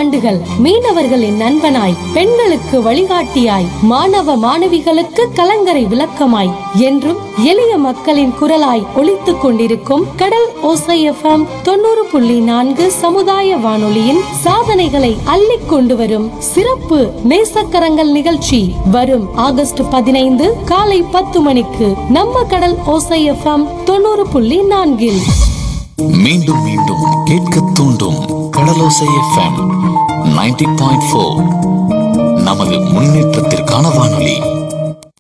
ஆண்டுகள் மீனவர்களின் நண்பனாய் பெண்களுக்கு வழிகாட்டியாய் மாணவ மாணவிகளுக்கு கலங்கரை விளக்கமாய் என்றும் எளிய மக்களின் குரலாய் ஒலித்துக் கொண்டிருக்கும் கடல் ஓசை எஃப்எம் தொண்ணூறு புள்ளி நான்கு சமுதாய வானொலியின் சாதனைகளை அள்ளிக் கொண்டு வரும் சிறப்பு நேசக்கரங்கள் நிகழ்ச்சி வரும் ஆகஸ்ட் பதினைந்து காலை பத்து மணிக்கு நம்ம கடல் ஓசை எஃப்எம் தொண்ணூறு புள்ளி நான்கில் மீண்டும் மீண்டும் கேட்க தூண்டும் Kadalosai FM ninety point four நமது முன்னேற்றத்திற்கான வானொலி